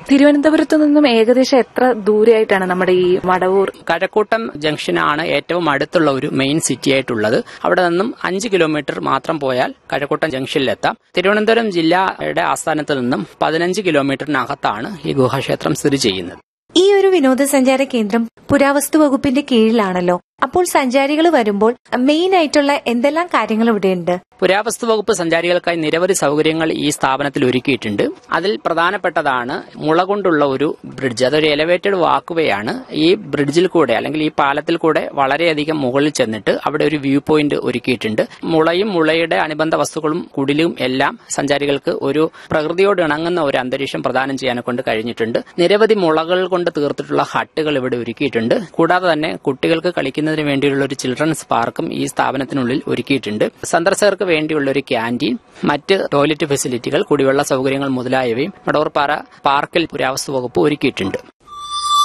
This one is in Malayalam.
തിരുവനന്തപുരത്ത് നിന്നും ഏകദേശം എത്ര ദൂരെയായിട്ടാണ് നമ്മുടെ ഈ മടവൂർ കഴക്കൂട്ടം ജംഗ്ഷനാണ് ഏറ്റവും അടുത്തുള്ള ഒരു മെയിൻ സിറ്റി ആയിട്ടുള്ളത് അവിടെ നിന്നും അഞ്ച് കിലോമീറ്റർ മാത്രം പോയാൽ കഴക്കൂട്ടം ജംഗ്ഷനിലെത്താം തിരുവനന്തപുരം ജില്ലയുടെ ആസ്ഥാനത്ത് നിന്നും പതിനഞ്ച് കിലോമീറ്ററിനകത്താണ് ഈ ഗുഹാക്ഷേത്രം സ്ഥിതി ചെയ്യുന്നത് ഈ ഒരു വിനോദസഞ്ചാര കേന്ദ്രം പുരാവസ്തു വകുപ്പിന്റെ കീഴിലാണല്ലോ അപ്പോൾ സഞ്ചാരികൾ വരുമ്പോൾ മെയിൻ ആയിട്ടുള്ള എന്തെല്ലാം കാര്യങ്ങൾ ഇവിടെയുണ്ട് പുരാവസ്തു വകുപ്പ് സഞ്ചാരികൾക്കായി നിരവധി സൗകര്യങ്ങൾ ഈ സ്ഥാപനത്തിൽ ഒരുക്കിയിട്ടുണ്ട് അതിൽ പ്രധാനപ്പെട്ടതാണ് മുള കൊണ്ടുള്ള ഒരു ബ്രിഡ്ജ് അതൊരു എലവേറ്റഡ് വാക്കുവയാണ് ഈ ബ്രിഡ്ജിൽ കൂടെ അല്ലെങ്കിൽ ഈ പാലത്തിൽ കൂടെ വളരെയധികം മുകളിൽ ചെന്നിട്ട് അവിടെ ഒരു വ്യൂ പോയിന്റ് ഒരുക്കിയിട്ടുണ്ട് മുളയും മുളയുടെ അനുബന്ധ വസ്തുക്കളും കുടിലും എല്ലാം സഞ്ചാരികൾക്ക് ഒരു പ്രകൃതിയോട് ഇണങ്ങുന്ന ഒരു അന്തരീക്ഷം പ്രദാനം ചെയ്യാനെ കൊണ്ട് കഴിഞ്ഞിട്ടുണ്ട് നിരവധി മുളകൾ കൊണ്ട് തീർത്തിട്ടുള്ള ഹട്ടുകൾ ഇവിടെ ഒരുക്കിയിട്ടുണ്ട് കൂടാതെ തന്നെ കുട്ടികൾക്ക് കളിക്കുന്നതിന് വേണ്ടിയുള്ള ഒരു ചിൽഡ്രൻസ് പാർക്കും ഈ സ്ഥാപനത്തിനുള്ളിൽ ഒരുക്കിയിട്ടുണ്ട് സന്ദർശകർക്ക് വേണ്ടിയുള്ള ഒരു ക്യാൻറ്റീൻ മറ്റ് ടോയ്ലറ്റ് ഫെസിലിറ്റികൾ കുടിവെള്ള സൗകര്യങ്ങൾ മുതലായവയും മടവർപ്പാറ പാർക്കിൽ പുരാവസ്തു വകുപ്പ് ഒരുക്കിയിട്ടുണ്ട്